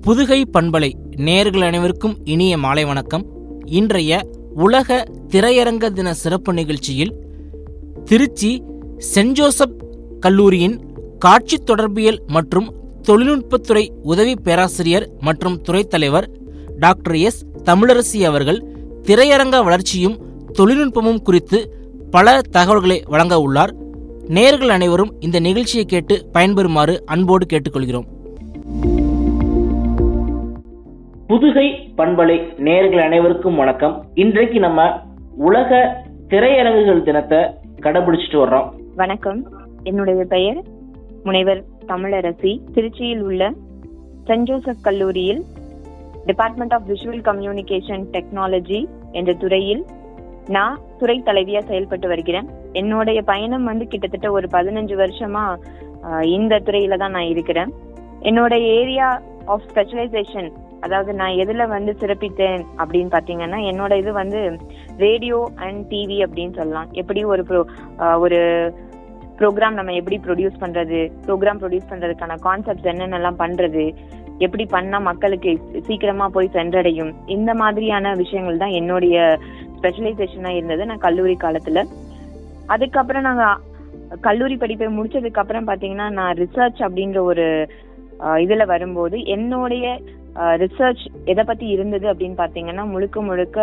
புதுகை பண்பலை நேர்கள் அனைவருக்கும் இனிய மாலை வணக்கம் இன்றைய உலக திரையரங்க தின சிறப்பு நிகழ்ச்சியில் திருச்சி சென்ட் ஜோசப் கல்லூரியின் காட்சி தொடர்பியல் மற்றும் தொழில்நுட்பத்துறை உதவி பேராசிரியர் மற்றும் துறைத் தலைவர் டாக்டர் எஸ் தமிழரசி அவர்கள் திரையரங்க வளர்ச்சியும் தொழில்நுட்பமும் குறித்து பல தகவல்களை வழங்க உள்ளார் நேர்கள் அனைவரும் இந்த நிகழ்ச்சியை கேட்டு பயன்பெறுமாறு அன்போடு கேட்டுக்கொள்கிறோம் புதுகை பண்பலை நேர்கள் அனைவருக்கும் வணக்கம் இன்றைக்கு நம்ம உலக திரையரங்குகள் தினத்தை கடைபிடிச்சிட்டு வர்றோம் வணக்கம் என்னுடைய பெயர் முனைவர் தமிழரசி திருச்சியில் உள்ள சென்ட் ஜோசப் கல்லூரியில் department of visual communication technology என்ற துறையில் நான் துறை தலைவியா செயல்பட்டு வருகிறேன் என்னுடைய பயணம் வந்து கிட்டத்தட்ட ஒரு பதினஞ்சு வருஷமா ஆஹ், இந்த துறையில தான் நான் இருக்கிறேன் என்னோட ஏரியா ஆஃப் ஸ்பெஷலைசேஷன் அதாவது நான் எதுல வந்து சிறப்பித்தேன் அப்படின்னு பாத்தீங்கன்னா என்னோட இது வந்து ரேடியோ அண்ட் டிவி அப்படின்னு சொல்லலாம் எப்படி ஒரு pro- ஆஹ், ஒரு ப்ரோக்ராம் நம்ம எப்படி ப்ரொடியூஸ் பண்றது ப்ரோக்ராம் ப்ரொடியூஸ் பண்றதுக்கான கான்செப்ட்ஸ் என்னென்னலாம் பண்றது எப்படி பண்ணா மக்களுக்கு சீக்கிரமா போய் சென்றடையும் இந்த மாதிரியான விஷயங்கள் தான் என்னுடைய ஸ்பெஷலைசேஷனா இருந்தது நான் கல்லூரி காலத்துல அதுக்கப்புறம் நாங்க கல்லூரி படிப்பை முடிச்சதுக்கு அப்புறம் பாத்தீங்கன்னா நான் ரிசர்ச் அப்படின்ற ஒரு ஆஹ், இதுல வரும்போது என்னுடைய ரிசர்ச் எதை பத்தி இருந்தது அப்படின்னு பாத்தீங்கன்னா முழுக்க முழுக்க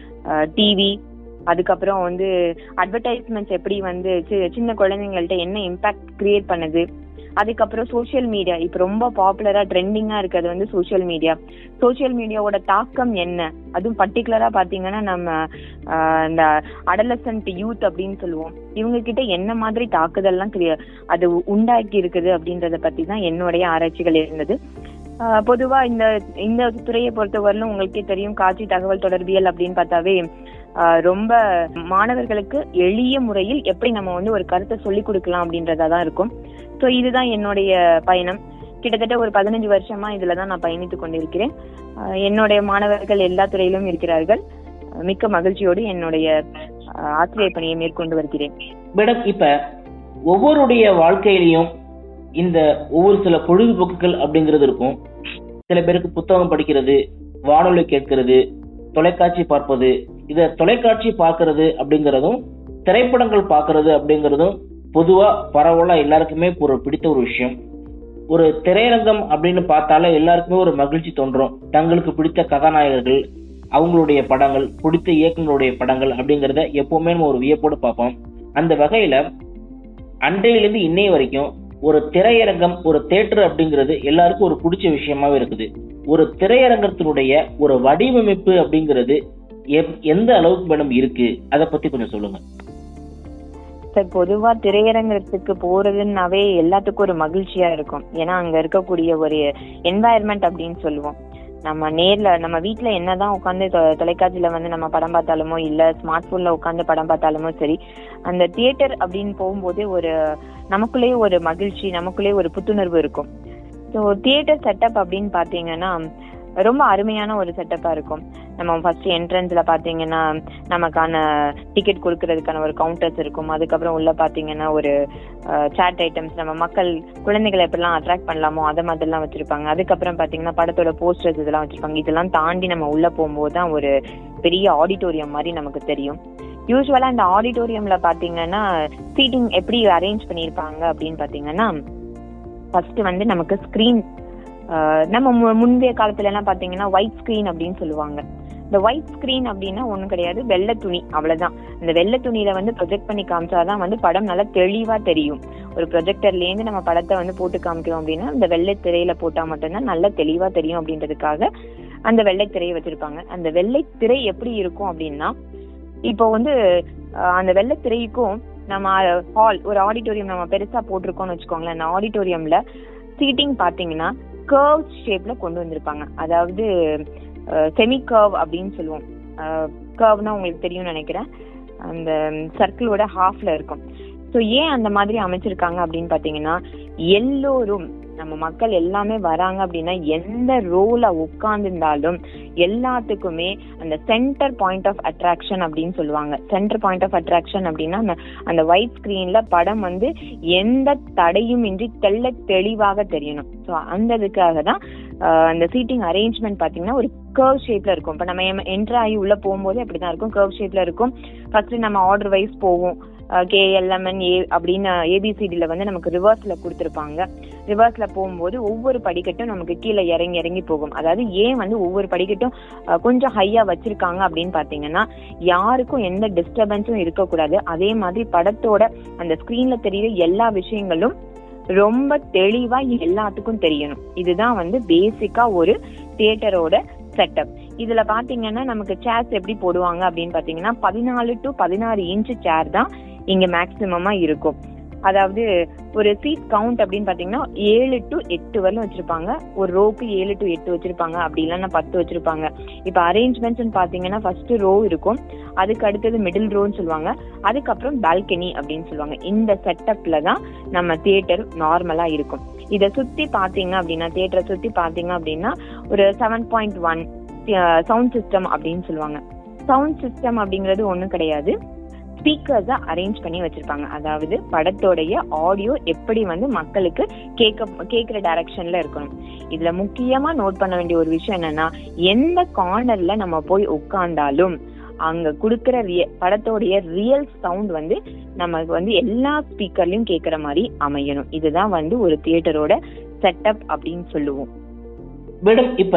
டிவி அதுக்கப்புறம் வந்து அட்வர்டைஸ்மெண்ட்ஸ் எப்படி வந்து சி- சின்ன குழந்தைங்கள்ட்ட என்ன இம்பாக்ட் கிரியேட் பண்ணுது அதுக்கப்புறம் சோஷியல் மீடியா இப்போ ரொம்ப பாப்புலரா ட்ரெண்டிங்கா இருக்கிறது வந்து சோஷியல் மீடியா சோஷியல் மீடியாவோட தாக்கம் என்ன அதுவும் பர்டிகுலரா பாத்தீங்கன்னா நம்ம ஆஹ், இந்த அடலசன்ட் யூத் அப்படின்னு சொல்லுவோம் இவங்க கிட்ட என்ன மாதிரி தாக்குதல்லாம் கிரியா அது உண்டாக்கி இருக்குது அப்படின்றத பத்தி தான் என்னுடைய ஆராய்ச்சிகள் இருந்தது ஆஹ், பொதுவா இந்த இந்த துறையை பொறுத்தவரையிலும் உங்களுக்கே தெரியும் காட்சி தகவல் தொடர்பியல் அப்படின்னு பார்த்தாவே ஆஹ், ரொம்ப மாணவர்களுக்கு எளிய முறையில் எப்படி நம்ம வந்து ஒரு கருத்தை சொல்லி கொடுக்கலாம் அப்படின்றதா தான் இருக்கும் ஸோ இதுதான் என்னுடைய பயணம் கிட்டத்தட்ட ஒரு பதினஞ்சு வருஷமா இதுல தான் நான் பயணித்துக் கொண்டிருக்கிறேன் ஆஹ், என்னுடைய மாணவர்கள் எல்லா துறையிலும் இருக்கிறார்கள் ஆஹ், மிக்க மகிழ்ச்சியோடு என்னுடைய ஆஹ், ஆசிரியர் பணியை மேற்கொண்டு வருகிறேன் மேடம் இப்ப ஒவ்வொருடைய வாழ்க்கையிலையும் இந்த ஒவ்வொரு சில பொழுதுபோக்குகள் அப்படிங்கிறது இருக்கும் சில பேருக்கு புத்தகம் படிக்கிறது வானொலி கேட்கிறது தொலைக்காட்சி பார்ப்பது இத தொலைக்காட்சி பார்க்கிறது அப்படிங்கிறதும் திரைப்படங்கள் பார்க்கிறது அப்படிங்கிறதும் பொதுவா பரவலா எல்லாருக்குமே ஒரு பிடித்த ஒரு விஷயம் ஒரு திரையரங்கம் அப்படின்னு பார்த்தாலே எல்லாருக்குமே ஒரு மகிழ்ச்சி தோன்றும் தங்களுக்கு பிடித்த கதாநாயகர்கள் அவங்களுடைய படங்கள் பிடித்த இயக்குனருடைய படங்கள் அப்படிங்கிறத எப்பவுமே நம்ம ஒரு வியப்போடு பார்ப்போம் அந்த வகையில அன்றையிலிருந்து இன்னைய வரைக்கும் ஒரு திரையரங்கம் ஒரு தேட்டர் அப்படிங்கிறது எல்லாருக்கும் ஒரு பிடிச்ச விஷயமாவே இருக்குது ஒரு திரையரங்கத்தினுடைய ஒரு வடிவமைப்பு அப்படிங்கிறது எப்- எந்த அளவுக்கு மேடம் இருக்கு அதை பத்தி கொஞ்சம் சொல்லுங்க சார் பொதுவா திரையரங்கத்துக்கு போறதுன்னாவே எல்லாத்துக்கும் ஒரு மகிழ்ச்சியா இருக்கும் ஏன்னா அங்க இருக்கக்கூடிய ஒரு என்வாயர்மெண்ட் அப்படின்னு சொல்லுவோம் நம்ம நேர்ல நம்ம வீட்ல என்னதான் உட்காந்து தொலைக்காட்சியில வந்து நம்ம படம் பார்த்தாலுமோ இல்ல ஸ்மார்ட் போன்ல உட்காந்து படம் பார்த்தாலுமோ சரி அந்த தியேட்டர் அப்படின்னு போகும்போதே ஒரு நமக்குள்ளேயே ஒரு மகிழ்ச்சி நமக்குள்ளேயே ஒரு புத்துணர்வு இருக்கும் ஸோ தியேட்டர் செட்டப் அப்படின்னு பாத்தீங்கன்னா ரொம்ப அருமையான ஒரு செட்டப்பா இருக்கும் நம்ம ஃபர்ஸ்ட் என்ட்ரன்ஸ்ல பாத்தீங்கன்னா நமக்கான டிக்கெட் கொடுக்கறதுக்கான ஒரு கவுண்டர்ஸ் இருக்கும் அதுக்கப்புறம் உள்ள பாத்தீங்கன்னா ஒரு சாட் ஐட்டம்ஸ் நம்ம மக்கள் குழந்தைகளை எப்படிலாம் அட்ராக்ட் பண்ணலாமோ அதை மாதிரிலாம் வச்சிருப்பாங்க அதுக்கப்புறம் பாத்தீங்கன்னா படத்தோட போஸ்டர்ஸ் இதெல்லாம் வச்சிருப்பாங்க இதெல்லாம் தாண்டி நம்ம உள்ள போகும்போது தான் ஒரு பெரிய ஆடிட்டோரியம் மாதிரி நமக்கு தெரியும் யூஸ்வலா இந்த ஆடிட்டோரியம்ல பாத்தீங்கன்னா சீட்டிங் எப்படி அரேஞ்ச் பண்ணியிருப்பாங்க அப்படின்னு பாத்தீங்கன்னா ஃபர்ஸ்ட் வந்து நமக்கு ஸ்கிரீன் நம்ம மு- முந்தைய காலத்துல எல்லாம் பாத்தீங்கன்னா ஒயிட் ஸ்கிரீன் அப்படின்னு சொல்லுவாங்க இந்த ஒயிட் ஸ்கிரீன் அப்படின்னா ஒண்ணும் கிடையாது வெள்ளை துணி அவ்வளவுதான் இந்த வெள்ளை துணியில வந்து ப்ரொஜெக்ட் பண்ணி காமிச்சாதான் வந்து படம் நல்லா தெளிவா தெரியும் ஒரு ப்ரொஜெக்டர்ல இருந்து நம்ம படத்தை வந்து போட்டு காமிக்கிறோம் அப்படின்னா இந்த வெள்ளை திரையில போட்டா மட்டும்தான் நல்லா தெளிவா தெரியும் அப்படின்றதுக்காக அந்த வெள்ளை திரையை வச்சிருப்பாங்க அந்த வெள்ளை திரை எப்படி இருக்கும் அப்படின்னா இப்போ வந்து அஹ், அந்த வெள்ளை திரைக்கும் நம்ம ஹால் ஒரு ஆடிட்டோரியம் நம்ம பெருசா போட்டிருக்கோம்னு வச்சுக்கோங்களேன் அந்த ஆடிட்டோரியம்ல சீட்டிங் பாத்தீங்கன்னா கர்வ் ஷேப்ல கொண்டு வந்திருப்பாங்க அதாவது செமி கர்வ் அப்படின்னு சொல்லுவோம் கர்வ்னா உங்களுக்கு தெரியும்னு நினைக்கிறேன் அந்த சர்க்கிளோட ஹாஃப்ல இருக்கும் ஸோ ஏன் அந்த மாதிரி அமைச்சிருக்காங்க அப்படின்னு பாத்தீங்கன்னா எல்லோரும் நம்ம மக்கள் எல்லாமே வராங்க அப்படின்னா எந்த ரோல உட்கார்ந்திருந்தாலும் எல்லாத்துக்குமே அந்த சென்டர் பாயிண்ட் ஆஃப் அட்ராக்ஷன் அப்படின்னு சொல்லுவாங்க சென்டர் பாயிண்ட் ஆஃப் அட்ராக்ஷன் அப்படின்னா அந்த அந்த ஒயிட் ஸ்கிரீன்ல படம் வந்து எந்த தடையும் இன்றி தெள்ள தெளிவாக தெரியணும் ஸோ அந்த இதுக்காக தான் அந்த சீட்டிங் அரேஞ்ச்மெண்ட் பாத்தீங்கன்னா ஒரு கர்வ் ஷேப்ல இருக்கும் இப்போ நம்ம என்ட்ரு ஆகி உள்ள போகும்போது அப்படிதான் இருக்கும் கர்வ் ஷேப்ல இருக்கும் ஃபர்ஸ்ட் நம்ம ஆர்டர் வைஸ் போவோம் கே எல்எம்என் ஏ அப்படின்னு ஏபிசிடியில் வந்து நமக்கு ரிவர்ஸில் கொடுத்துருப்பாங்க ரிவர்ஸில் போகும்போது ஒவ்வொரு படிக்கட்டும் நமக்கு கீழே இறங்கி இறங்கி போகும் அதாவது ஏன் வந்து ஒவ்வொரு படிக்கட்டும் அஹ், கொஞ்சம் ஹையாக வச்சிருக்காங்க அப்படின்னு பார்த்தீங்கன்னா யாருக்கும் எந்த டிஸ்டர்பன்ஸும் இருக்கக்கூடாது அதே மாதிரி படத்தோட அந்த ஸ்க்ரீன்ல தெரியுற எல்லா விஷயங்களும் ரொம்ப தெளிவா எல்லாத்துக்கும் தெரியணும் இதுதான் வந்து பேசிக்கா ஒரு தியேட்டரோட செட்டப் இதுல பாத்தீங்கன்னா நமக்கு சேர்ஸ் எப்படி போடுவாங்க அப்படின்னு பாத்தீங்கன்னா பதினாலு டு பதினாறு இன்ச் சேர் தான் இங்க மேக்சிமமா இருக்கும் அதாவது ஒரு சீட் கவுண்ட் அப்படின்னு பாத்தீங்கன்னா ஏழு டு எட்டு வரலும் வச்சிருப்பாங்க ஒரு ரோக்கு ஏழு டு எட்டு வச்சிருப்பாங்க அப்படி இல்லைன்னா பத்து வச்சிருப்பாங்க இப்ப அரேஞ்ச்மெண்ட்ஸ் பாத்தீங்கன்னா ஃபர்ஸ்ட் ரோ இருக்கும் அதுக்கு அடுத்தது மிடில் ரோன்னு சொல்லுவாங்க அதுக்கப்புறம் பால்கனி அப்படின்னு சொல்லுவாங்க இந்த செட்டப்ல தான் நம்ம தியேட்டர் நார்மலா இருக்கும் இத சுத்தி பாத்தீங்க அப்படின்னா தியேட்டரை சுத்தி பாத்தீங்க அப்படின்னா ஒரு seven point one sound system அப்படின்னு சொல்லுவாங்க சவுண்ட் சிஸ்டம் அப்படிங்கிறது ஒண்ணும் கிடையாது ஸ்பீக்கர்ஸை அரேஞ்ச் பண்ணி வச்சிருப்பாங்க அதாவது படத்தோடைய ஆடியோ எப்படி வந்து மக்களுக்கு கேட்க கேட்குற டைரக்ஷன்ல இருக்கணும் இதுல முக்கியமா நோட் பண்ண வேண்டிய ஒரு விஷயம் என்னன்னா எந்த கார்னர்ல நம்ம போய் உட்கார்ந்தாலும் அங்க கொடுக்கிற ரிய படத்தோடைய ரியல் சவுண்ட் வந்து நமக்கு வந்து எல்லா ஸ்பீக்கர்லயும் கேட்குற மாதிரி அமையணும் இதுதான் வந்து ஒரு தியேட்டரோட செட்டப் அப்படின்னு சொல்லுவோம் மேடம் இப்ப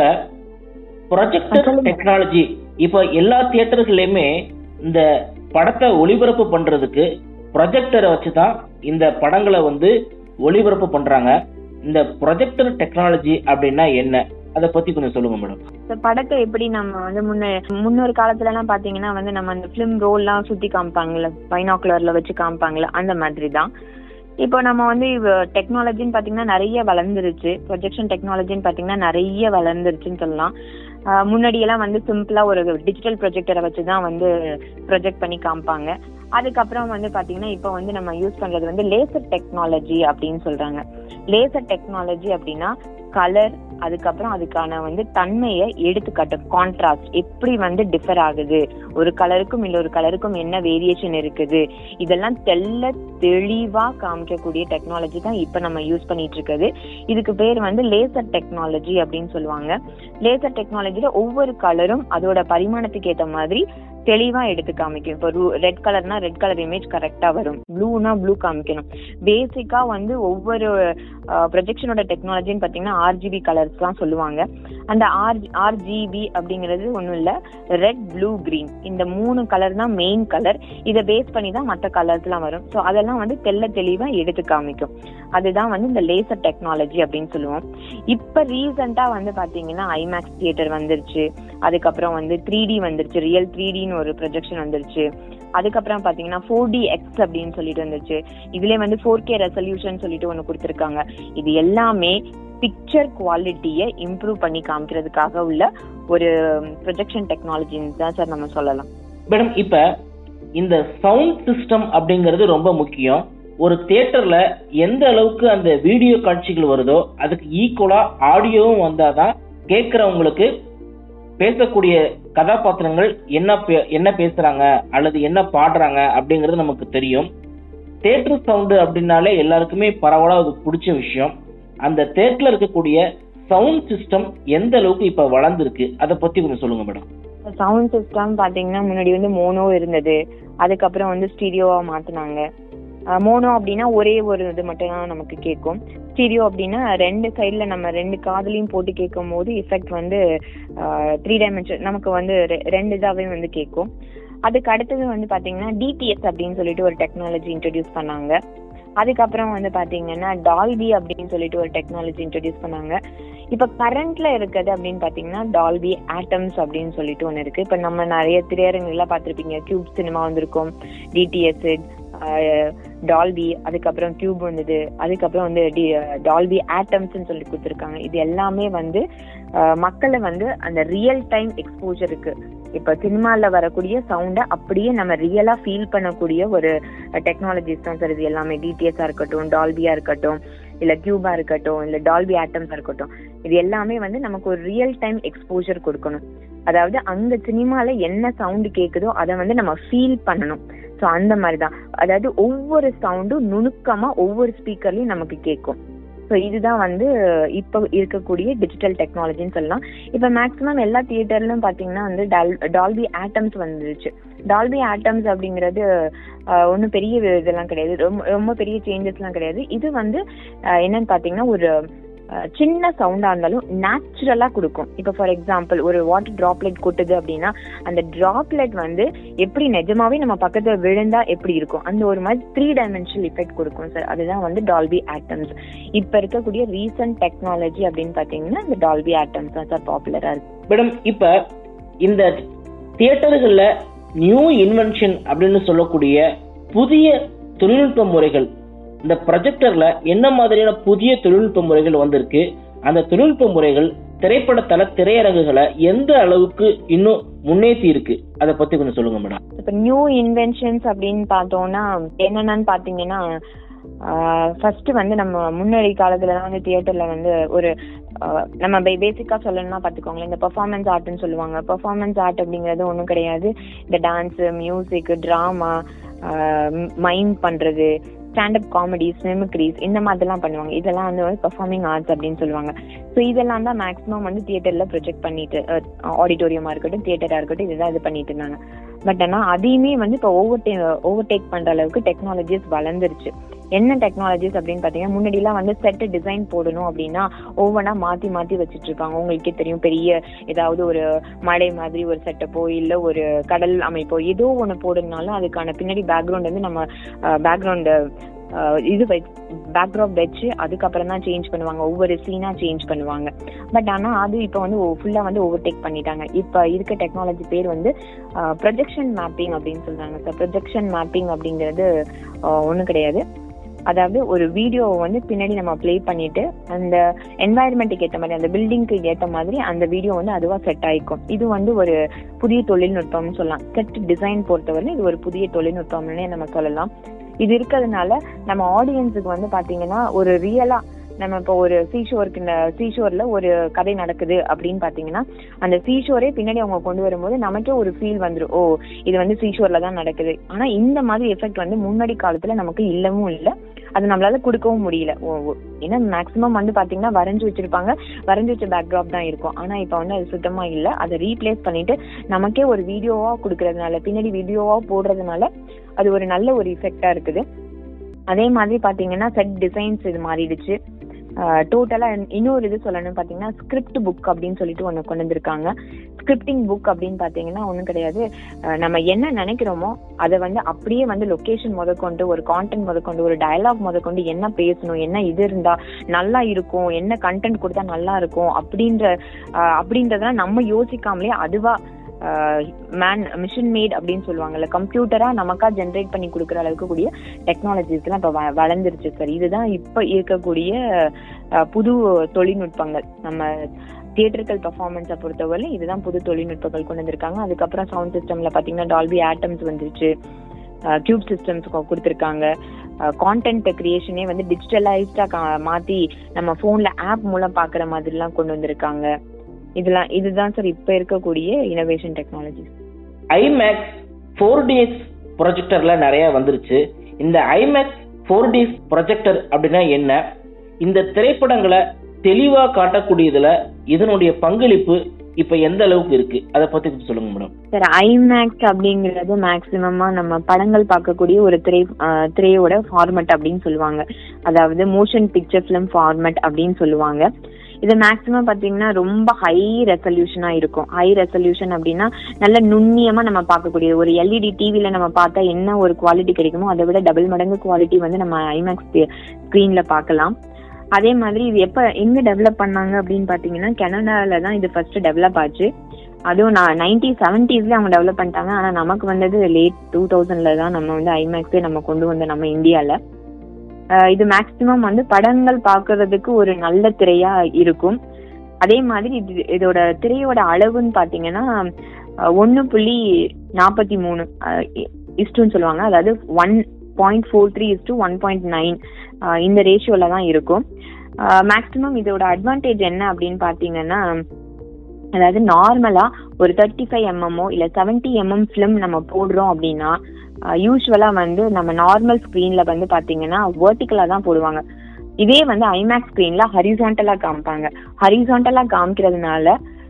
ப்ரொஜெக்டர் சொல்லுங்க. டெக்னாலஜி இப்ப எல்லா தியேட்டர்கள்லயுமே இந்த படத்தை ஒளிபரப்பு பண்றதுக்கு ப்ரொஜெக்டரை வச்சு தான் இந்த படங்களை வந்து ஒளிபரப்பு பண்றாங்க இந்த ப்ரொஜெக்டர் டெக்னாலஜி அப்படின்னா என்ன அதை பத்தி கொஞ்சம் சொல்லுங்க மேடம் இந்த படத்தை எப்படி நம்ம வந்து முன்ன முன்னொரு காலத்துல எல்லாம் பாத்தீங்கன்னா வந்து நம்ம அந்த பிலிம் ரோல்லாம் சுத்தி காமிப்பாங்கல்ல பைனாக்குலர்ல வச்சு காமிப்பாங்கல்ல அந்த மாதிரி தான் இப்போ நம்ம வந்து டெக்னாலஜின்னு பாத்தீங்கன்னா நிறைய வளர்ந்துருச்சு ப்ரொஜெக்ஷன் டெக்னாலஜின்னு பாத்தீங்கன்னா நிறைய வளர்ந்துருச்சுன்னு சொல்லலாம் ஆஹ் முன்னாடி எல்லாம் வந்து சிம்பிளா ஒரு டிஜிட்டல் ப்ரொஜெக்டரை வச்சு தான் வந்து ப்ரொஜெக்ட் பண்ணி காமிப்பாங்க அதுக்கப்புறம் வந்து பாத்தீங்கன்னா இப்போ வந்து நம்ம யூஸ் பண்றது வந்து லேசர் டெக்னாலஜி அப்படின்னு சொல்றாங்க லேசர் டெக்னாலஜி அப்படின்னா கலர் அதுக்கப்புறம் அதுக்கான வந்து தன்மையை எடுத்துக்காட்டும் கான்ட்ராஸ்ட் எப்படி வந்து டிஃபர் ஆகுது ஒரு கலருக்கும் இல்ல ஒரு கலருக்கும் என்ன வேரியேஷன் இருக்குது இதெல்லாம் தெள்ள தெளிவா காமிக்கக்கூடிய டெக்னாலஜி தான் இப்ப நம்ம யூஸ் பண்ணிட்டு இருக்குது இதுக்கு பேர் வந்து லேசர் டெக்னாலஜி அப்படின்னு சொல்லுவாங்க லேசர் டெக்னாலஜில ஒவ்வொரு கலரும் அதோட பரிமாணத்துக்கு ஏத்த மாதிரி தெளிவா எடுத்து காமிக்கும் இப்போ ரெட் கலர்னா ரெட் கலர் இமேஜ் கரெக்டா வரும் ப்ளூனா ப்ளூ காமிக்கணும் பேசிக்கா வந்து ஒவ்வொரு ப்ரொஜெக்ஷனோட டெக்னாலஜின்னு பாத்தீங்கன்னா ஆர்ஜிபி கலர்ஸ்லாம் சொல்லுவாங்க அந்த ஆர் ஆர்ஜிபி அப்படிங்கிறது ஒன்றும் இல்லை ரெட் ப்ளூ green இந்த மூணு கலர் தான் மெயின் கலர் இதை பேஸ் பண்ணி தான் மற்ற கலர்ஸ்லாம் வரும் ஸோ அதெல்லாம் வந்து தெள்ள தெளிவா எடுத்து காமிக்கும் அதுதான் வந்து இந்த லேசர் டெக்னாலஜி அப்படின்னு சொல்லுவோம் இப்போ ரீசெண்டா வந்து பாத்தீங்கன்னா ஐமேக்ஸ் தியேட்டர் வந்துருச்சு அதுக்கப்புறம் வந்து த்ரீ டி வந்துருச்சு ரியல் த்ரீ டின்னு ஒரு ப்ரொஜெக்ஷன் வந்துருச்சு அதுக்கப்புறம் பாத்தீங்கன்னா ஃபோர் டி எக்ஸ் அப்படின்னு சொல்லிட்டு வந்துருச்சு இதுலயே வந்து ஃபோர் கே ரெசல்யூஷன் சொல்லிட்டு ஒன்று கொடுத்துருக்காங்க இது எல்லாமே பிக்சர் குவாலிட்டியை இம்ப்ரூவ் பண்ணி காமிக்கிறதுக்காக உள்ள ஒரு ப்ரொஜெக்ஷன் டெக்னாலஜின்னு தான் சார் நம்ம சொல்லலாம் மேடம் இப்ப இந்த சவுண்ட் சிஸ்டம் அப்படிங்கிறது ரொம்ப முக்கியம் ஒரு தியேட்டர்ல எந்த அளவுக்கு அந்த வீடியோ காட்சிகள் வருதோ அதுக்கு ஈக்குவலா ஆடியோவும் வந்தாதான் கேட்கறவங்களுக்கு பேசக்கூடிய கதாபாத்திரங்கள் என்ன பே- என்ன பேசுறாங்க அல்லது என்ன பாடுறாங்க அப்படிங்கிறது நமக்கு தெரியும் தேட்டர் சவுண்டு அப்படின்னாலே எல்லாருக்குமே பரவலா அது பிடிச்ச விஷயம் அந்த தேட்டர்ல இருக்கக்கூடிய சவுண்ட் சிஸ்டம் எந்த அளவுக்கு இப்ப வளர்ந்துருக்கு அதை பத்தி கொஞ்சம் சொல்லுங்க மேடம் சவுண்ட் சிஸ்டம் பாத்தீங்கன்னா முன்னாடி வந்து மோனோ இருந்தது அதுக்கப்புறம் வந்து ஸ்டீரியோவா மாத்தினாங்க மோனோ அப்படின்னா ஒரே ஒரு இது மட்டும் தான் நமக்கு கேட்கும் ஸ்டீரியோ அப்படின்னா ரெண்டு சைடுல நம்ம ரெண்டு காதுலையும் போட்டு கேட்கும் போது எஃபெக்ட் வந்து த்ரீ டைமென்ஷன் நமக்கு வந்து ரெ- ரெண்டு இதாவே வந்து கேட்கும் அதுக்கு அடுத்தது வந்து பாத்தீங்கன்னா டிடிஎஸ் அப்படின்னு சொல்லிட்டு ஒரு டெக்னாலஜி இன்ட்ரடியூஸ் பண்ணாங்க அதுக்கப்புறம் வந்து பாத்தீங்கன்னா டால்பி அப்படின்னு சொல்லிட்டு ஒரு டெக்னாலஜி இன்ட்ரடியூஸ் பண்ணாங்க இப்ப கரண்ட்ல இருக்குது அப்படின்னு பாத்தீங்கன்னா டால்பி ஆட்டம்ஸ் அப்படின்னு சொல்லிட்டு ஒண்ணு இருக்கு இப்ப நம்ம நிறைய திரையரங்குல பார்த்திருப்பீங்க கியூப் சினிமா வந்திருக்கும் டிடிஎஸ் டால்பி அதுக்கப்புறம் கியூப் வந்தது அதுக்கப்புறம் வந்து டால்பி ஆட்டம்ஸ்னு சொல்லி கொடுத்துருக்காங்க இது எல்லாமே வந்து அஹ், மக்களை வந்து அந்த ரியல் டைம் எக்ஸ்போஜருக்கு இப்ப சினிமால வரக்கூடிய சவுண்டை அப்படியே நம்ம ரியலா ஃபீல் பண்ணக்கூடிய ஒரு டெக்னாலஜிஸ் தான் சார் இது எல்லாமே டிடிஎஸ்ஸா இருக்கட்டும் டால்பியா இருக்கட்டும் இல்ல கியூபா இருக்கட்டும் இல்ல டால்பி ஆட்டம்ஸா இருக்கட்டும் இது எல்லாமே வந்து நமக்கு ஒரு ரியல் டைம் எக்ஸ்போஜர் கொடுக்கணும் அதாவது அங்க சினிமால என்ன சவுண்ட் கேக்குதோ அதை வந்து நம்ம ஃபீல் பண்ணணும் ஸோ அந்த மாதிரி தான் அதாவது ஒவ்வொரு சவுண்டும் நுணுக்கமா ஒவ்வொரு ஸ்பீக்கர்லயும் நமக்கு கேட்கும் ஸோ இதுதான் வந்து இப்போ இருக்கக்கூடிய டிஜிட்டல் டெக்னாலஜின்னு சொல்லலாம் இப்போ மேக்ஸிமம் எல்லா தியேட்டர்லயும் பார்த்தீங்கன்னா வந்து டால்பி ஆட்டம்ஸ் வந்துருச்சு டால்பி ஆட்டம்ஸ் அப்படிங்கிறது ஒன்றும் பெரிய இதெல்லாம் கிடையாது ரொம்ப ரொம்ப பெரிய சேஞ்சஸ்லாம் கிடையாது இது வந்து அஹ், என்னன்னு பார்த்தீங்கன்னா ஒரு அஹ், சின்ன சவுண்டா இருந்தாலும் நேச்சுரலா கொடுக்கும் இப்போ ஃபார் எக்ஸாம்பிள் ஒரு வாட்டர் டிராப்லெட் கொட்டுது அப்படின்னா அந்த டிராப்லெட் வந்து எப்படி நிஜமாவே நம்ம பக்கத்துல விழுந்தா எப்படி இருக்கும் அந்த ஒரு மாதிரி த்ரீ டைமென்ஷனல் எஃபெக்ட் கொடுக்கும் சார் அதுதான் வந்து டால்பி ஆட்டம்ஸ் இப்ப இருக்கக்கூடிய ரீசன்ட் டெக்னாலஜி அப்படின்னு பாத்தீங்கன்னா இந்த டால்பி ஆட்டம்ஸ் தான் சார் பாப்புலரா இருக்கு மேடம் இப்ப இந்த தியேட்டர்கள்ல நியூ இன்வென்ஷன் அப்படின்னு சொல்லக்கூடிய புதிய தொழில்நுட்ப முறைகள் இந்த ப்ரொஜெக்டர்ல என்ன மாதிரியான புதிய தொழில்நுட்ப முறைகள் வந்திருக்கு அந்த தொழில்நுட்ப முறைகள் திரைப்படத்தள திரையரங்குகளை எந்த அளவுக்கு இன்னும் முன்னேற்றி இருக்கு அதை பத்தி கொஞ்சம் சொல்லுங்க மேடம் இப்ப நியூ இன்வென்ஷன்ஸ் அப்படின்னு பார்த்தோம்னா என்னென்னு பாத்தீங்கன்னா ஃபர்ஸ்ட் வந்து நம்ம முன்னாடி காலத்துல வந்து தியேட்டர்ல வந்து ஒரு ஆஹ் நம்ம பேசிக்கா சொல்லணும்னா பாத்துக்கோங்களேன் இந்த பெர்ஃபார்மன்ஸ் ஆர்ட்னு சொல்லுவாங்க பெர்ஃபார்மன்ஸ் ஆர்ட் அப்படிங்கிறது ஒன்றும் கிடையாது இந்த டான்ஸ் மியூசிக் டிராமா மைம் பண்றது ஸ்டாண்டப் காமெடிஸ் மிமிக்ரிஸ் இந்த மாதிரிலாம் பண்ணுவாங்க இதெல்லாம் வந்து பெர்ஃபார்மிங் ஆர்ட்ஸ் அப்படின்னு சொல்லுவாங்க ஸோ இதெல்லாம் தான் மேக்ஸிமம் வந்து தியேட்டர்ல ப்ரொஜெக்ட் பண்ணிட்டு ஆடிட்டோரியமா இருக்கட்டும் தியேட்டரா இருக்கட்டும் இதுதான் இது பண்ணிட்டு இருந்தாங்க பட் ஆனா அதையுமே வந்து இப்போ ஓவர் ஓவர்டேக் பண்ற அளவுக்கு டெக்னாலஜிஸ் வளர்ந்துருச்சு என்ன டெக்னாலஜிஸ் அப்படின்னு பாத்தீங்கன்னா முன்னாடிலாம் வந்து செட்டு டிசைன் போடணும் அப்படின்னா ஒவ்வொன்றா மாத்தி மாத்தி வச்சிட்டு இருப்பாங்க உங்களுக்கே தெரியும் பெரிய ஏதாவது ஒரு மலை மாதிரி ஒரு செட்டப்போ இல்ல ஒரு கடல் அமைப்போ ஏதோ ஒண்ணு போடுறதுனால அதுக்கான பின்னாடி பேக்ரவுண்ட் வந்து நம்ம பேக்ரவுண்ட் இது பேக்ரவுண்ட் வச்சு அதுக்கப்புறம் தான் சேஞ்ச் பண்ணுவாங்க ஒவ்வொரு சீனா சேஞ்ச் பண்ணுவாங்க பட் ஆனா அது இப்போ வந்து ஃபுல்லா வந்து ஓவர்டேக் பண்ணிட்டாங்க இப்போ இருக்க டெக்னாலஜி பேர் வந்து ப்ரொஜெக்ஷன் மேப்பிங் அப்படின்னு சொல்றாங்க சார் ப்ரொஜெக்ஷன் மேப்பிங் அப்படிங்கிறது ஒன்றும் கிடையாது அதாவது ஒரு வீடியோவை வந்து பின்னாடி நம்ம ப்ளே பண்ணிட்டு அந்த என்வாயர்மெண்ட்டுக்கு ஏற்ற மாதிரி அந்த பில்டிங்க்கு ஏற்ற மாதிரி அந்த வீடியோ வந்து அதுவா செட் ஆயிக்கும் இது வந்து ஒரு புதிய தொழில்நுட்பம்னு சொல்லலாம் செட் டிசைன் பொறுத்தவரை இது ஒரு புதிய தொழில்நுட்பம்னே நம்ம சொல்லலாம் இது இருக்கிறதுனால நம்ம ஆடியன்ஸுக்கு வந்து பாத்தீங்கன்னா ஒரு ரியலா நம்ம இப்போ ஒரு சீஷோருக்கு இந்த சீஷோர்ல ஒரு கதை நடக்குது அப்படின்னு பாத்தீங்கன்னா அந்த சீஷோரே பின்னாடி அவங்க கொண்டு வரும்போது நமக்கே ஒரு ஃபீல் வந்துடும் ஓ இது வந்து சீஷோர்ல தான் நடக்குது ஆனா இந்த மாதிரி எஃபெக்ட் வந்து முன்னாடி காலத்துல நமக்கு இல்லவும் இல்லை அது நம்மளால கொடுக்கவும் முடியல ஏன்னா மேக்ஸிமம் வந்து பாத்தீங்கன்னா வரைஞ்சு வச்சிருப்பாங்க வரைஞ்சு வச்ச பேக்ராப் தான் இருக்கும் ஆனா இப்ப வந்து அது சுத்தமா இல்ல அதை ரீப்ளேஸ் பண்ணிட்டு நமக்கே ஒரு வீடியோவா கொடுக்கறதுனால பின்னாடி வீடியோவா போடுறதுனால அது ஒரு நல்ல ஒரு இஃபெக்டா இருக்குது அதே மாதிரி பாத்தீங்கன்னா செட் டிசைன்ஸ் இது மாறிடுச்சு டோட்டலா இன்னொரு இது சொல்லணும் பாத்தீங்கன்னா ஸ்கிரிப்ட் புக் அப்படின்னு சொல்லிட்டு ஒண்ணு கொண்டு வந்திருக்காங்க ஸ்கிரிப்டிங் புக் அப்படின்னு பாத்தீங்கன்னா ஒண்ணும் கிடையாது நம்ம என்ன நினைக்கிறோமோ அதை வந்து அப்படியே வந்து லொகேஷன் முதற்கொண்டு ஒரு கான்டென்ட் முதற்கொண்டு ஒரு டயலாக் முதற்கொண்டு என்ன பேசணும் என்ன இது இருந்தா நல்லா இருக்கும் என்ன கண்டென்ட் கொடுத்தா நல்லா இருக்கும் அப்படின்ற அப்படின்றதெல்லாம் நம்ம யோசிக்காமலே அதுவா மேன் மிஷின் மேட் அப்படின்னு சொல்லுவாங்கல்ல கம்ப்யூட்டரா நமக்கா ஜென்ரேட் பண்ணி கொடுக்குற அளவுக்கு கூடிய டெக்னாலஜிஸ் எல்லாம் இப்ப வளர்ந்துருச்சு சார் இதுதான் இப்ப இருக்கக்கூடிய புது தொழில்நுட்பங்கள் நம்ம தியேட்டர்கள் பர்ஃபார்மன்ஸை பொறுத்தவரை இதுதான் புது தொழில்நுட்பங்கள் கொண்டு வந்திருக்காங்க அதுக்கப்புறம் சவுண்ட் சிஸ்டம்ல பாத்தீங்கன்னா டால்பி ஆட்டம்ஸ் வந்துருச்சு கியூப் சிஸ்டம்ஸ் கொடுத்துருக்காங்க கான்டென்ட் கிரியேஷனே வந்து டிஜிட்டலைஸ்டா மாத்தி நம்ம போன்ல ஆப் மூலம் பாக்குற மாதிரிலாம் கொண்டு வந்திருக்காங்க இதெல்லாம் இதுதான் சார் இப்ப இருக்கக்கூடிய innovation technology IMAX four DX ப்ரொஜெக்டர்ல நிறைய வந்துருச்சு இந்த ஐமேக்ஸ் ஃபோர் டிஎக்ஸ் ப்ரொஜெக்டர் அப்படின்னா என்ன இந்த திரைப்படங்களை தெளிவா காட்டக்கூடியதுல இதனுடைய பங்களிப்பு இப்ப எந்த அளவுக்கு இருக்கு அதை பத்தி சொல்லுங்க மேடம் சார் ஐமேக்ஸ் அப்படிங்கிறது மேக்சிமமா நம்ம படங்கள் பார்க்கக்கூடிய ஒரு திரை திரையோட ஃபார்மட் அப்படின்னு சொல்லுவாங்க அதாவது மோஷன் பிக்சர் பிலிம் ஃபார்மட் அப்படின்னு சொல்லுவாங்க இது மேக்சிமம் பாத்தீங்கன்னா ரொம்ப ஹை ரெசல்யூஷனா இருக்கும் ஹை ரெசல்யூஷன் அப்படின்னா நல்ல நுண்ணியமா நம்ம பார்க்கக்கூடிய ஒரு எல்இடி டிவில நம்ம பார்த்தா என்ன ஒரு குவாலிட்டி கிடைக்குமோ அதை விட டபுள் மடங்கு குவாலிட்டி வந்து நம்ம ஐமேக்ஸ் ஸ்கிரீன்ல பார்க்கலாம் அதே மாதிரி இது எப்ப எங்க டெவலப் பண்ணாங்க அப்படின்னு பாத்தீங்கன்னா கனடால தான் இது ஃபர்ஸ்ட் டெவலப் ஆச்சு அதுவும் நான் நைன்டி செவன்டிஸ்ல அவங்க டெவலப் பண்ணிட்டாங்க ஆனா நமக்கு வந்தது லேட் டூ தௌசண்ட்ல தான் நம்ம வந்து ஐமேக்ஸே நம்ம கொண்டு வந்தோம் நம்ம இந்தியால இது மேக்சிமம் வந்து படங்கள் பாக்குறதுக்கு ஒரு நல்ல திரையா இருக்கும் அதே மாதிரி இது இதோட திரையோட அளவுன்னு பாத்தீங்கன்னா ஒன்னு புள்ளி நாற்பத்தி மூணு இஸ்டுன்னு சொல்லுவாங்க அதாவது one point four three is to one point nine இந்த ரேஷியோல தான் இருக்கும் மேக்சிமம் இதோட அட்வான்டேஜ் என்ன அப்படின்னு பாத்தீங்கன்னா அதாவது நார்மலா ஒரு தேர்ட்டி ஃபைவ் எம்எம்மோ இல்ல செவன்டி எம்எம் ஃபிலிம் நம்ம போடுறோம் அப்படின்னா யூஸ்வலா வந்து நம்ம நார்மல் ஸ்க்ரீன்ல வந்து பாத்தீங்கன்னா வேர்டிக்கலா தான் போடுவாங்க இதே வந்து ஐமேக்ஸ் ஸ்க்ரீன்ல ஹரிசாண்டலா காமிப்பாங்க ஹரிசாண்டலா காமிக்கிறதுனால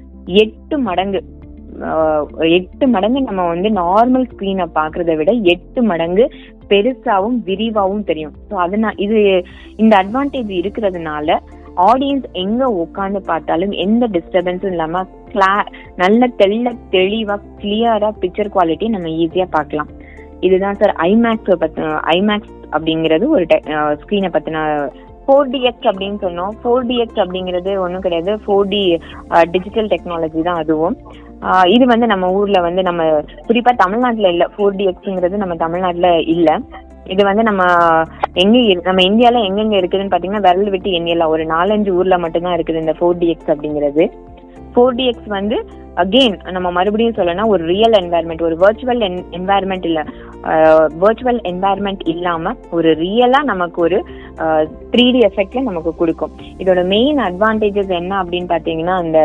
எட்டு மடங்கு ஆஹ், எட்டு மடங்கு நம்ம வந்து நார்மல் ஸ்க்ரீனை பாக்குறத விட எட்டு மடங்கு பெருசாவும் விரிவாவும் தெரியும் ஸோ அதனால இது இந்த அட்வான்டேஜ் இருக்கிறதுனால ஆடியன்ஸ் எங்க உட்காந்து பார்த்தாலும் எந்த டிஸ்டர்பன்ஸும் இல்லாம கிளா நல்ல தெள்ள தெளிவா கிளியரா பிக்சர் குவாலிட்டி நம்ம ஈஸியா பார்க்கலாம் இதுதான் சார் ஐமேக்ஸ் பத்தின ஐமேக்ஸ் அப்படிங்கிறது ஒரு ஸ்க்ரீனை பத்தின ஃபோர் டிஎக்ஸ் அப்படின்னு சொன்னோம் ஃபோர் டிஎக்ஸ் அப்படிங்கிறது ஒன்றும் கிடையாது ஃபோர் டி டிஜிட்டல் டெக்னாலஜி தான் அதுவும் ஆஹ் இது வந்து நம்ம ஊர்ல வந்து நம்ம குறிப்பா தமிழ்நாட்டுல இல்ல ஃபோர் டிஎக்ஸ்ங்கிறது நம்ம தமிழ்நாட்டுல இல்ல இது வந்து நம்ம எங்க இரு- நம்ம இந்தியால எங்கெங்க இருக்குதுன்னு பாத்தீங்கன்னா விரல் விட்டு எண்ணியலாம் ஒரு நாலஞ்சு ஊர்ல மட்டும்தான் இருக்குது இந்த ஃபோர் டிஎக்ஸ் அப்படிங்கிறது ஃபோர் டிஎக்ஸ் வந்து அகெயின் நம்ம மறுபடியும் சொல்லணும் ஒரு ரியல் என்வாயர்மெண்ட் ஒரு வர்ச்சுவல் என்வாயர்மெண்ட் இல்ல வர்ச்சுவல் என்வாயர்மெண்ட் இல்லாம ஒரு ரியலா நமக்கு ஒரு த்ரீ டி எஃபெக்ட்ல நமக்கு கொடுக்கும் இதோட மெயின் அட்வான்டேஜஸ் என்ன அப்படின்னு பாத்தீங்கன்னா அந்த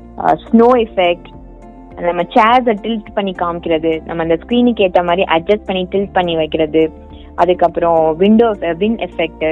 ஸ்னோ எஃபெக்ட் நம்ம சேர்ஸை டில்ட் பண்ணி காமிக்கிறது நம்ம அந்த ஸ்க்ரீனுக்கு ஏற்ற மாதிரி அட்ஜஸ்ட் பண்ணி டில்ட் பண்ணி வைக்கிறது அதுக்கப்புறம் விண்டோ வின் எஃபெக்ட்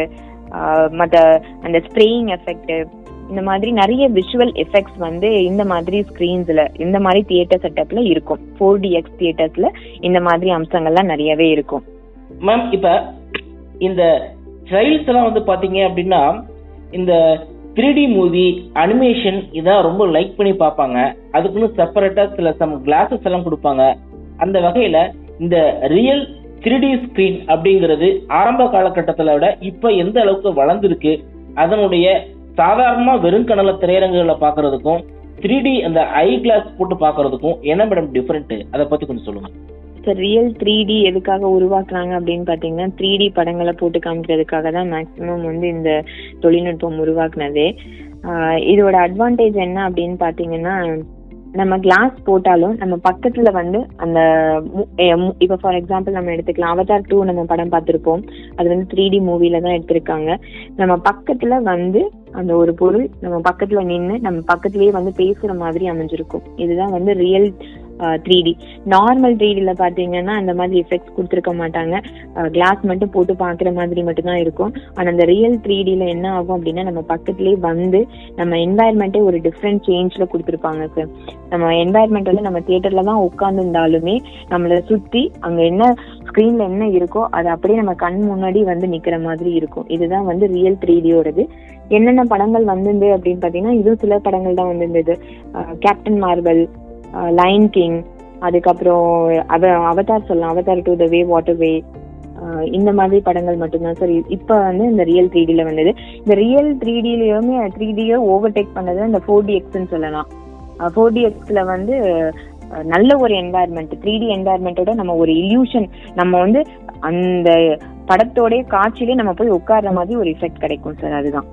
மற்ற அந்த ஸ்ப்ரேயிங் எஃபெக்ட் இந்த மாதிரி நிறைய விஷுவல் எஃபெக்ட்ஸ் வந்து இந்த மாதிரி ஸ்க்ரீன்ஸ்ல இந்த மாதிரி தியேட்டர் செட்டப்ல இருக்கும் ஃபோர் டிஎக்ஸ் தியேட்டர்ஸ்ல இந்த மாதிரி அம்சங்கள்லாம் நிறையவே இருக்கும் மேம் இப்ப இந்த ட்ரைல்ஸ் எல்லாம் வந்து பாத்தீங்க அப்படின்னா இந்த த்ரீ டி மூவி அனிமேஷன் இதான் ரொம்ப லைக் பண்ணி பார்ப்பாங்க அதுக்குன்னு செப்பரேட்டா சில சம் கிளாஸஸ் எல்லாம் கொடுப்பாங்க அந்த வகையில இந்த ரியல் த்ரீ டி ஸ்கிரீன் அப்படிங்கிறது ஆரம்ப காலகட்டத்தில் விட இப்ப எந்த அளவுக்கு வளர்ந்துருக்கு அதனுடைய சாதாரணமா வெறுங்கடல திரையரங்குகளை பார்க்கிறதுக்கும் த்ரீ டி அந்த ஐ கிளாஸ் போட்டு பார்க்கிறதுக்கும் என்ன மேடம் டிஃபரெண்ட் அதை பத்தி கொஞ்சம் சொல்லுங்க சார் ரியல் த்ரீ டி எதுக்காக உருவாக்குறாங்க அப்படின்னு பாத்தீங்கன்னா த்ரீ டி படங்களை போட்டு காமிக்கிறதுக்காக தான் மேக்ஸிமம் வந்து இந்த தொழில்நுட்பம் உருவாக்குனதே ஆஹ் இதோட அட்வான்டேஜ் என்ன அப்படின்னு பாத்தீங்கன்னா நம்ம கிளாஸ் போட்டாலும் நம்ம பக்கத்துல வந்து அந்த மு- எ, மு- இப்ப ஃபார் எக்ஸாம்பிள் நம்ம எடுத்துக்கலாம் அவதார் டூ நம்ம படம் பார்த்திருப்போம் அது வந்து த்ரீ டி மூவில தான் எடுத்திருக்காங்க நம்ம பக்கத்துல வந்து அந்த ஒரு பொருள் நம்ம பக்கத்துல நின்னு நம்ம பக்கத்துலயே வந்து பேசுற மாதிரி அமைஞ்சிருக்கும் இதுதான் வந்து real three D normal three டில பாத்தீங்கன்னா அந்த மாதிரி எஃபெக்ட்ஸ் கொடுத்துருக்க மாட்டாங்க கிளாஸ் மட்டும் போட்டு பாக்குற மாதிரி மட்டும் தான் இருக்கும் ஆனா அந்த ரியல் த்ரீ டில என்ன ஆகும் அப்படின்னா நம்ம பக்கத்துலயே வந்து நம்ம என்வாயர்மெண்ட்டே ஒரு டிஃப்ரெண்ட் சேஞ்ச்ல கொடுத்துருப்பாங்க சார் நம்ம என்வாயர்மெண்ட் வந்து நம்ம தியேட்டர்ல தான் உட்காந்துருந்தாலுமே நம்மள சுத்தி அங்க என்ன ஸ்கிரீன்ல என்ன இருக்கோ அது அப்படியே நம்ம கண் முன்னாடி வந்து நிக்கிற மாதிரி இருக்கும் இதுதான் வந்து ரியல் த்ரீ டியோடது என்னென்ன படங்கள் வந்திருந்து அப்படின்னு பாத்தீங்கன்னா இதுவும் சில படங்கள் தான் வந்திருந்தது கேப்டன் மார்வல் லைன் கிங் அதுக்கப்புறம் அவ அவதார் சொல்லலாம் Avatar to the way water way இந்த மாதிரி படங்கள் மட்டும்தான் சார் இப்ப வந்து இந்த ரியல் த்ரீ டில வந்தது இந்த ரியல் த்ரீ டிலயுமே த்ரீ டியை ஓவர்டேக் பண்ணது இந்த ஃபோர் டி எக்ஸ்ன்னு சொல்லலாம் ஃபோர் டி எக்ஸ்ல வந்து அஹ், நல்ல ஒரு என்வாயர்மெண்ட் த்ரீ டி என்வாயர்மெண்ட்டோட நம்ம ஒரு இல்யூஷன் நம்ம வந்து அந்த படத்தோட காட்சியிலே நம்ம போய் உட்கார்ற மாதிரி ஒரு எஃபெக்ட் கிடைக்கும் சார் அதுதான்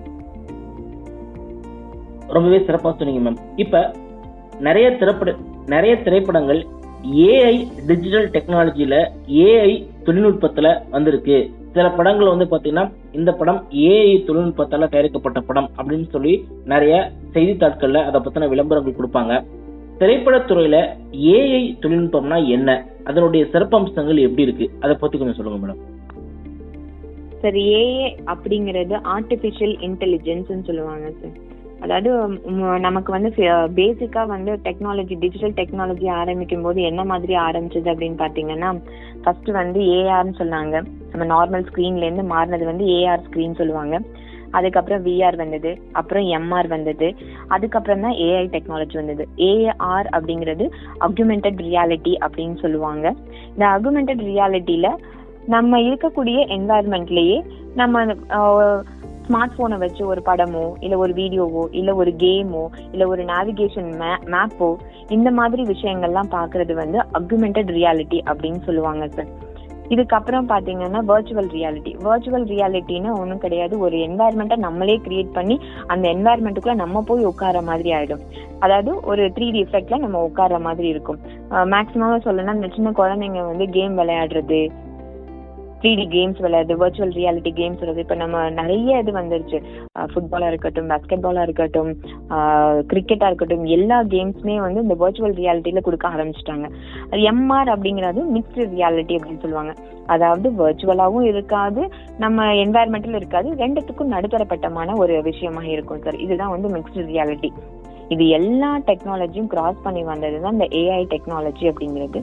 ரொம்பவே சிறப்பா சொன்னீங்க மேம் இப்ப நிறைய திரைப்பட நிறைய திரைப்படங்கள் ஏஐ டிஜிட்டல் டெக்னாலஜில ஏஐ தொழில்நுட்பத்துல வந்திருக்கு சில படங்கள் வந்து பாத்தீங்கன்னா இந்த படம் ஏஐ தொழில்நுட்பத்தால தயாரிக்கப்பட்ட படம் அப்படின்னு சொல்லி நிறைய செய்தித்தாட்கள்ல அதை பத்தின விளம்பரங்கள் கொடுப்பாங்க திரைப்படத்துறையில ஏஐ தொழில்நுட்பம்னா என்ன அதனுடைய சிறப்பம்சங்கள் எப்படி இருக்கு அதை பத்தி கொஞ்சம் சொல்லுங்க மேடம் சார் ஏஏ அப்படிங்கிறது ஆர்டிஃபிஷியல் இன்டெலிஜென்ஸ்னு சொல்லுவாங்க சார் அதாவது ம், நமக்கு வந்து பேசிக்கா வந்து டெக்னாலஜி டிஜிட்டல் டெக்னாலஜி ஆரம்பிக்கும் போது என்ன மாதிரி ஆரம்பிச்சது அப்படின்னு பாத்தீங்கன்னா ஃபர்ஸ்ட் வந்து ஏஆர்னு சொன்னாங்க நம்ம நார்மல் ஸ்கிரீன்ல இருந்து மாறினது வந்து ஏஆர் ஸ்கிரீன் சொல்லுவாங்க அதுக்கப்புறம் விஆர் வந்தது அப்புறம் எம்ஆர் வந்தது அதுக்கப்புறம் தான் ஏஐ டெக்னாலஜி வந்தது ஏஆர் அப்படிங்கிறது அக்யூமெண்டட் ரியாலிட்டி அப்படின்னு சொல்லுவாங்க இந்த அக்யூமெண்டட் ரியாலிட்டியில நம்ம இருக்கக்கூடிய என்வாயர்மெண்ட்லயே நம்ம ஸ்மார்ட் போனை வச்சு ஒரு படமோ இல்ல ஒரு வீடியோவோ இல்ல ஒரு கேமோ இல்ல ஒரு நேவிகேஷன் மேப்போ இந்த மாதிரி விஷயங்கள்லாம் பாக்குறது வந்து அக்யூமெண்டட் ரியாலிட்டி அப்படின்னு சொல்லுவாங்க சார் இதுக்கப்புறம் பாத்தீங்கன்னா வர்ச்சுவல் ரியாலிட்டி வர்ச்சுவல் ரியாலிட்டின்னு ஒன்றும் கிடையாது ஒரு என்வாயர்மெண்ட்டை நம்மளே கிரியேட் பண்ணி அந்த என்வாயர்மெண்ட்டுக்குள்ள நம்ம போய் உட்கார மாதிரி ஆயிடும் அதாவது ஒரு த்ரீ டி எஃபெக்ட்ல நம்ம உட்கார மாதிரி இருக்கும் மேக்சிமம் சொல்லணும்னா இந்த சின்ன குழந்தைங்க வந்து கேம் விளையாடுறது த்ரீ டி கேம்ஸ் விளையாடுது வர்ச்சுவல் ரியாலிட்டி கேம்ஸ் வருது இப்போ நம்ம நிறைய இது வந்துருச்சு ஃபுட்பாலா இருக்கட்டும் பாஸ்கெட் பாலா இருக்கட்டும் கிரிக்கெட்டா இருக்கட்டும் எல்லா கேம்ஸுமே வந்து இந்த வர்ச்சுவல் ரியாலிட்டியில கொடுக்க ஆரம்பிச்சிட்டாங்க அது எம்ஆர் அப்படிங்கிறது மிக்ஸ்டு ரியாலிட்டி அப்படின்னு சொல்லுவாங்க அதாவது வர்ச்சுவலாவும் இருக்காது நம்ம என்வாயர்மெண்டல் இருக்காது ரெண்டுத்துக்கும் நடுத்தரப்பட்டமான ஒரு விஷயமா இருக்கும் சார் இதுதான் வந்து மிக்ஸ்டு ரியாலிட்டி இது எல்லா டெக்னாலஜியும் கிராஸ் பண்ணி வந்தது தான் இந்த ஏஐ டெக்னாலஜி அப்படிங்கிறது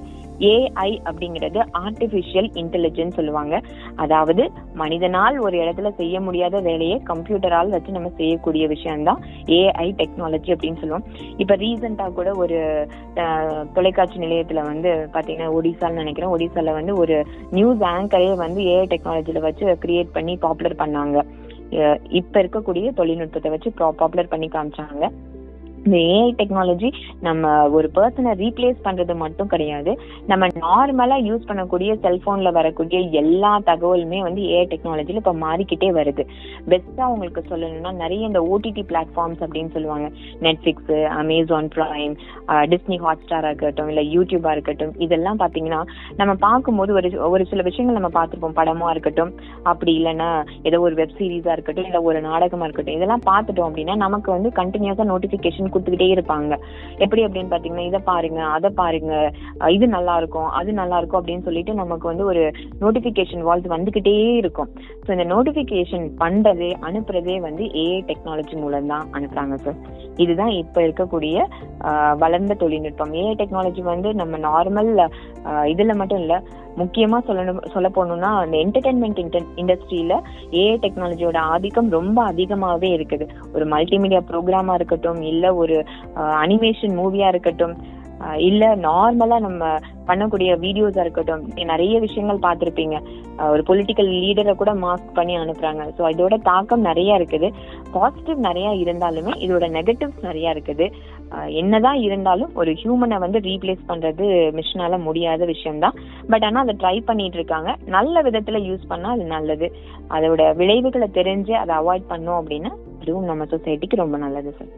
ஏஐ அப்படிங்கிறது ஆர்டிஃபிஷியல் இன்டெலிஜென்ஸ் சொல்லுவாங்க அதாவது மனிதனால் ஒரு இடத்துல செய்ய முடியாத வேலையை கம்ப்யூட்டரால் வச்சு நம்ம செய்யக்கூடிய விஷயம்தான் ஏஐ டெக்னாலஜி அப்படின்னு சொல்லுவோம் இப்ப ரீசெண்டா கூட ஒரு அஹ், தொலைக்காட்சி நிலையத்துல வந்து பாத்தீங்கன்னா ஒடிசான்னு நினைக்கிறேன் ஒடிசால வந்து ஒரு நியூஸ் ஆங்கரே வந்து ஏஐ டெக்னாலஜில வச்சு கிரியேட் பண்ணி பாப்புலர் பண்ணாங்க அஹ், இப்ப இருக்கக்கூடிய தொழில்நுட்பத்தை வச்சு பாப்புலர் பண்ணி காமிச்சாங்க இந்த ஏஐ டெக்னாலஜி நம்ம ஒரு பர்சனை ரீப்ளேஸ் பண்றது மட்டும் கிடையாது நம்ம நார்மலா யூஸ் பண்ணக்கூடிய செல்போன்ல வரக்கூடிய எல்லா தகவலுமே வந்து ஏஐ டெக்னாலஜில இப்ப மாறிக்கிட்டே வருது பெஸ்டா உங்களுக்கு சொல்லணும்னா நிறைய இந்த ஓடிடி பிளாட்ஃபார்ம்ஸ் அப்படின்னு சொல்லுவாங்க Netflix Amazon Prime Disney Hot ஸ்டாரா இருக்கட்டும் இல்ல யூடியூபா இருக்கட்டும் இதெல்லாம் பாத்தீங்கன்னா நம்ம பார்க்கும்போது ஒரு ஒரு சில விஷயங்கள் நம்ம பார்த்திருப்போம் படமா இருக்கட்டும் அப்படி இல்லைன்னா ஏதோ ஒரு வெப் சீரிஸா இருக்கட்டும் இல்ல ஒரு நாடகமா இருக்கட்டும் இதெல்லாம் பார்த்துட்டோம் அப்படின்னா நமக்கு வந்து கண்டினியூஸா நோட்டிபிகேஷன் கொடுத்துக்கிட்டே இருப்பாங்க எப்படி அப்படின்னு பாத்தீங்கன்னா இதை பாருங்க அதை பாருங்க அஹ் இது நல்லா இருக்கும் அது நல்லா இருக்கும் அப்படின்னு சொல்லிட்டு நமக்கு வந்து ஒரு நோட்டிபிகேஷன் வால்ஸ் வந்துகிட்டே இருக்கும் ஸோ இந்த நோட்டிபிகேஷன் பண்றதே அனுப்புறதே வந்து ஏஐ டெக்னாலஜி மூலம் தான் அனுப்புறாங்க சார் இதுதான் இப்ப இருக்கக்கூடிய அஹ், வளர்ந்த தொழில்நுட்பம் ஏஐ டெக்னாலஜி வந்து நம்ம நார்மல் இதுல மட்டும் இல்ல முக்கியமா சொல்லணும் சொல்ல போகணும்னா அந்த என்டர்டைன்மெண்ட் இண்டஸ்ட்ரியில ஏஐ டெக்னாலஜியோட ஆதிக்கம் ரொம்ப அதிகமாவே இருக்குது ஒரு மல்டிமீடியா ப்ரோக்ராமா இருக்கட்டும் இல்ல ஒரு அனிமேஷன் மூவியா இருக்கட்டும் அஹ் இல்ல நார்மலா நம்ம பண்ணக்கூடிய வீடியோஸா இருக்கட்டும் நீங்க நிறைய விஷயங்கள் பார்த்திருப்பீங்க அஹ் ஒரு பொலிட்டிக்கல் லீடரை கூட மாஸ்க் பண்ணி அனுப்புறாங்க ஸோ இதோட தாக்கம் நிறைய இருக்குது பாசிட்டிவ் நிறைய இருந்தாலுமே இதோட நெகட்டிவ்ஸ் நிறைய இருக்குது அஹ் என்னதான் இருந்தாலும் ஒரு ஹியூமனை வந்து ரீப்ளேஸ் பண்றது மிஷினால முடியாத விஷயம்தான் பட் ஆனா அதை ட்ரை பண்ணிட்டு இருக்காங்க நல்ல விதத்துல யூஸ் பண்ணா அது நல்லது அதோட விளைவுகளை தெரிஞ்சு அதை அவாய்ட் பண்ணோம் அப்படின்னா அதுவும் நம்ம சொசைட்டிக்கு ரொம்ப நல்லது சார்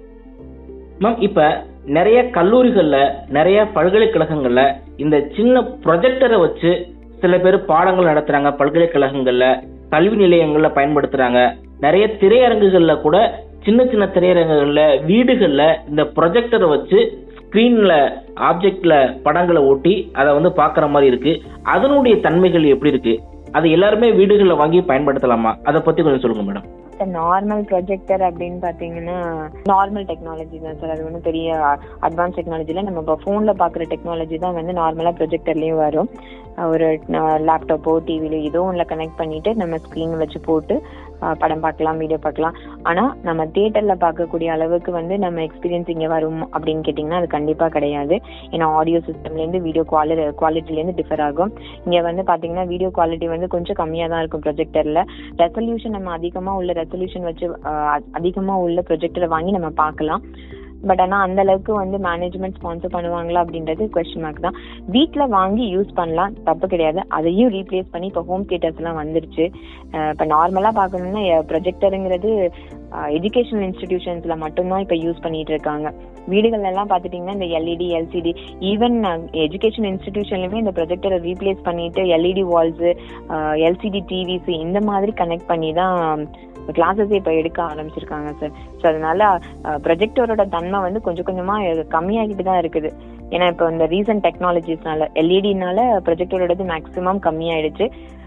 மேம் இப்ப நிறைய கல்லூரிகள்ல நிறைய பல்கலைக்கழகங்கள்ல இந்த சின்ன ப்ரொஜெக்டரை வச்சு சில பேர் பாடங்கள் நடத்துறாங்க பல்கலைக்கழகங்கள்ல கல்வி நிலையங்கள்ல பயன்படுத்துறாங்க நிறைய திரையரங்குகள்ல கூட சின்ன சின்ன திரையரங்குகள்ல வீடுகள்ல இந்த ப்ரொஜெக்டரை வச்சு ஸ்கிரீன்ல ஆப்ஜெக்ட்ல படங்களை ஓட்டி அதை வந்து பாக்குற மாதிரி இருக்கு அதனுடைய தன்மைகள் எப்படி இருக்கு அது எல்லாருமே வீடுகள்ல வாங்கி பயன்படுத்தலாமா அதை பத்தி கொஞ்சம் சொல்லுங்க மேடம் நார்மல் ப்ரொஜெக்டர் அப்படின்னு பாத்தீங்கன்னா நார்மல் டெக்னாலஜி தான் சார் அது ஒன்றும் பெரிய அட்வான்ஸ் டெக்னாலஜில நம்ம இப்போ ஃபோன்ல பாக்குற டெக்னாலஜி தான் வந்து நார்மலா ப்ரொஜெக்டர்லயும் வரும் அஹ் ஒரு லேப்டாப்போ டிவிலோ ஏதோ ஒன்றுல கனெக்ட் பண்ணிட்டு நம்ம ஸ்க்ரீன் வச்சு போட்டு அஹ் படம் பார்க்கலாம் வீடியோ பார்க்கலாம் ஆனா நம்ம தியேட்டர்ல பார்க்கக்கூடிய அளவுக்கு வந்து நம்ம எக்ஸ்பீரியன்ஸ் இங்க வரும் அப்படின்னு கேட்டிங்கன்னா அது கண்டிப்பா கிடையாது ஏன்னா ஆடியோ சிஸ்டம்ல இருந்து வீடியோ குவாலிட்டி குவாலிட்டில இருந்து டிஃபர் ஆகும் இங்க வந்து பாத்தீங்கன்னா வீடியோ குவாலிட்டி வந்து கொஞ்சம் கம்மியா தான் இருக்கும் ப்ரொஜெக்டர்ல ரெசல்யூஷன் நம்ம அதிகமா உள்ள ரெசல்யூஷன் வச்சு அஹ், அ- அதிகமா உள்ள ப்ரொஜெக்டரை வாங்கி நம்ம பார்க்கலாம் பட் ஆனா அந்த அளவுக்கு வந்து மேனேஜ்மெண்ட் ஸ்பான்சர் பண்ணுவாங்களா அப்படின்றது கொஸ்டின் மார்க் தான் வீட்ல வாங்கி யூஸ் பண்ணலாம் தப்பு கிடையாது அதையும் ரீப்ளேஸ் பண்ணி இப்போ ஹோம் தியேட்டர்ஸ் எல்லாம் வந்துருச்சு அஹ் இப்ப நார்மலா பார்க்கணும்னா ப்ரொஜெக்டருங்கிறது எஜுகேஷனல் இன்ஸ்டிடியூஷன்ஸ்ல மட்டும்தான் இப்ப யூஸ் பண்ணிட்டு இருக்காங்க வீடுகள்ல எல்லாம் பாத்துட்டீங்கன்னா இந்த எல்இடி எல்சிடி ஈவன் எஜுகேஷன் இன்ஸ்டிடியூஷன்லயுமே இந்த ப்ரொஜெக்டரை ரீப்ளேஸ் பண்ணிட்டு எல்இடி வால்ஸ் எல்சிடி டிவிஸ் இந்த மாதிரி கனெக்ட் பண்ணி தான் கிளாஸஸ் இப்ப எடுக்க ஆரம்பிச்சிருக்காங்க சார் ஸோ அதனால ப்ரொஜெக்டரோட தன்மை வந்து கொஞ்சம் கொஞ்சமா கம்மியாகிட்டு தான் இருக்குது ஏன்னா இப்போ இந்த ரீசன்ட் டெக்னாலஜிஸ்னால எல்இடினால ப்ரொஜெக்டரோடது மேக்ஸிமம் கம்மியாயிடுச்சு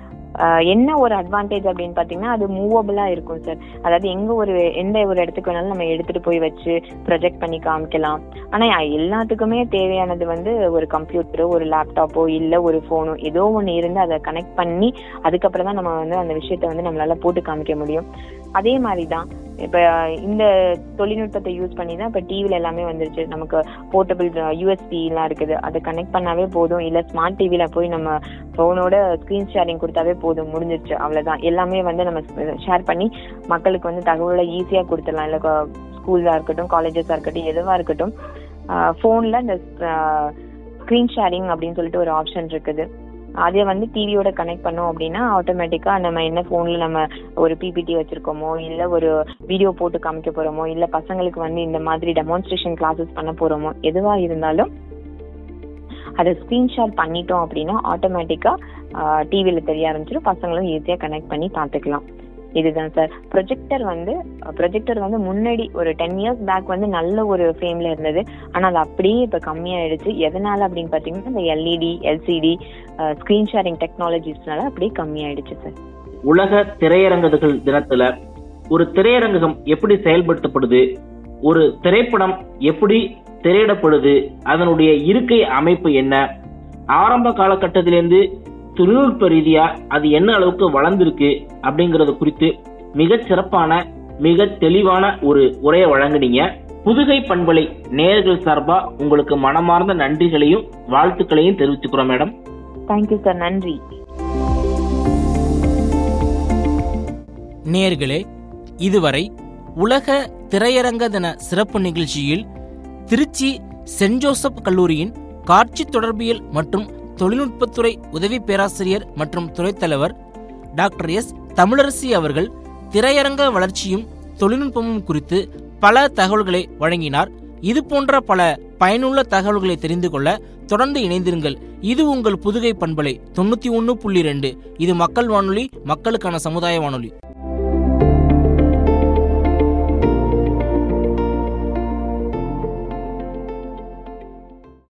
ஆஹ் என்ன ஒரு அட்வான்டேஜ் அப்படின்னு பாத்தீங்கன்னா அது மூவபிளா இருக்கும் சார் அதாவது எங்க ஒரு எந்த ஒரு இடத்துக்கு வேணாலும் நம்ம எடுத்துட்டு போய் வச்சு ப்ரொஜெக்ட் பண்ணி காமிக்கலாம் ஆனா எல்லாத்துக்குமே தேவையானது வந்து ஒரு கம்ப்யூட்டரோ ஒரு லேப்டாப்போ இல்ல ஒரு போனோ ஏதோ ஒண்ணு இருந்து அதை கனெக்ட் பண்ணி அதுக்கப்புறம் தான் நம்ம வந்து அந்த விஷயத்த வந்து நம்மளால போட்டு காமிக்க முடியும் அதே மாதிரி தான் இப்ப இந்த தொழில்நுட்பத்தை யூஸ் பண்ணி தான் இப்ப டிவில எல்லாமே வந்துருச்சு நமக்கு போர்ட்டபிள் யூஎஸ்பி எல்லாம் இருக்குது அதை கனெக்ட் பண்ணாவே போதும் இல்ல ஸ்மார்ட் டிவில போய் நம்ம போனோட ஸ்கிரீன் ஷேரிங் கொடுத்தாவே போதும் முடிஞ்சிருச்சு அவ்வளவுதான் எல்லாமே வந்து நம்ம ஷேர் பண்ணி மக்களுக்கு வந்து தகவலை ஈஸியா கொடுத்துடலாம் இல்ல ஸ்கூல்ஸா இருக்கட்டும் காலேஜஸா இருக்கட்டும் எதுவா இருக்கட்டும் ஃபோன்ல இந்த ஸ்கிரீன் ஷேரிங் அப்படின்னு சொல்லிட்டு ஒரு ஆப்ஷன் இருக்குது அதை வந்து டிவியோட கனெக்ட் பண்ணோம் அப்படின்னா ஆட்டோமேட்டிக்கா நம்ம என்ன போன்ல நம்ம ஒரு பிபிடி வச்சிருக்கோமோ இல்ல ஒரு வீடியோ போட்டு காமிக்க போறோமோ இல்ல பசங்களுக்கு வந்து இந்த மாதிரி டெமான்ஸ்ட்ரேஷன் கிளாஸஸ் பண்ண போறோமோ எதுவா இருந்தாலும் அதை ஸ்க்ரீன்ஷாட் பண்ணிட்டோம் அப்படின்னா ஆட்டோமேட்டிக்காக டிவியில் தெரிய ஆரம்பிச்சிடும் பசங்களும் ஈஸியாக கனெக்ட் பண்ணி பார்த்துக்கலாம் இதுதான் சார் ப்ரொஜெக்டர் வந்து ப்ரொஜெக்டர் வந்து முன்னாடி ஒரு டென் இயர்ஸ் பேக் வந்து நல்ல ஒரு ஃபேமில் இருந்தது ஆனால் அது அப்படியே இப்போ கம்மியாயிடுச்சு எதனால அப்படின்னு பார்த்தீங்கன்னா இந்த எல்இடி எல்சிடி ஸ்க்ரீன் ஷேரிங் டெக்னாலஜிஸ்னால அப்படியே கம்மியாயிடுச்சு சார் உலக திரையரங்குகள் தினத்துல ஒரு திரையரங்கம் எப்படி செயல்படுத்தப்படுது ஒரு திரைப்படம் எப்படி திரையிடப்படுது அதனுடைய இருக்கை அமைப்பு என்ன ஆரம்ப காலகட்டத்திலேருந்து தொழில்நுட்ப ரீதியா அது என்ன அளவுக்கு வளர்ந்திருக்கு அப்படிங்கறது குறித்து மிக சிறப்பான மிக தெளிவான ஒரு உரையை வழங்குனீங்க புதுகை பண்பலை நேயர்கள் சார்பா உங்களுக்கு மனமார்ந்த நன்றிகளையும் வாழ்த்துக்களையும் தெரிவிச்சுக்கிறோம் மேடம் தேங்க்யூ சார் நன்றி நேர்களே இதுவரை உலக திரையரங்க தின சிறப்பு நிகழ்ச்சியில் திருச்சி சென்ட் ஜோசப் கல்லூரியின் காட்சி தொடர்பியல் மற்றும் தொழில்நுட்பத்துறை உதவி பேராசிரியர் மற்றும் துறைத் தலைவர் டாக்டர் எஸ் தமிழரசி அவர்கள் திரையரங்க வளர்ச்சியும் தொழில்நுட்பமும் குறித்து பல தகவல்களை வழங்கினார் இது போன்ற பல பயனுள்ள தகவல்களை தெரிந்து கொள்ள தொடர்ந்து இணைந்திருங்கள் இது உங்கள் புதுகை பண்பலை தொண்ணூத்தி ஒன்னு புள்ளி ரெண்டு இது மக்கள் வானொலி மக்களுக்கான சமுதாய வானொலி